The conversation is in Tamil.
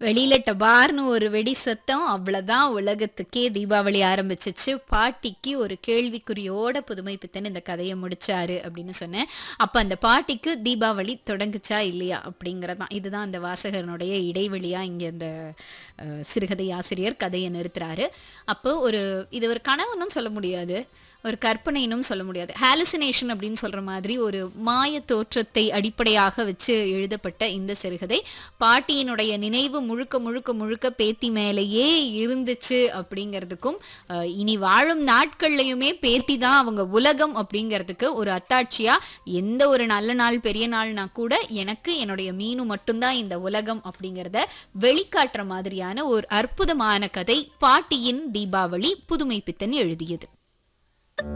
வெளியில டபார்னு ஒரு வெடி சத்தம் அவ்வளவுதான் உலகத்துக்கே தீபாவளி ஆரம்பிச்சிச்சு பாட்டிக்கு ஒரு கேள்விக்குறியோட புதுமை பித்தன் இந்த கதையை முடிச்சாரு அப்படின்னு சொன்னேன் அப்ப அந்த பாட்டிக்கு தீபாவளி தொடங்குச்சா இல்லையா அப்படிங்கறதான் இதுதான் அந்த வாசகனுடைய இடைவெளியா இங்க இந்த அஹ், சிறுகதை ஆசிரியர் கதையை நிறுத்துறாரு அப்போ ஒரு இது ஒரு கனவுன்னு சொல்ல முடியாது ஒரு கற்பனைனும் சொல்ல முடியாது ஹாலுசினேஷன் அப்படின்னு சொல்ற மாதிரி ஒரு மாய தோற்றத்தை அடிப்படையாக வச்சு எழுதப்பட்ட இந்த சிறுகதை பாட்டியினுடைய நினைவு முழுக்க முழுக்க முழுக்க பேத்தி மேலேயே இருந்துச்சு அப்படிங்கிறதுக்கும் அஹ், இனி வாழும் நாட்கள்லையுமே பேத்தி தான் அவங்க உலகம் அப்படிங்கிறதுக்கு ஒரு அத்தாட்சியா எந்த ஒரு நல்ல நாள் பெரிய நாள்னா கூட எனக்கு என்னுடைய மீனு மட்டும்தான் இந்த உலகம் அப்படிங்கிறத வெளிக்காட்டுற மாதிரியான ஒரு அற்புதமான கதை பாட்டியின் தீபாவளி புதுமை பித்தன் எழுதியது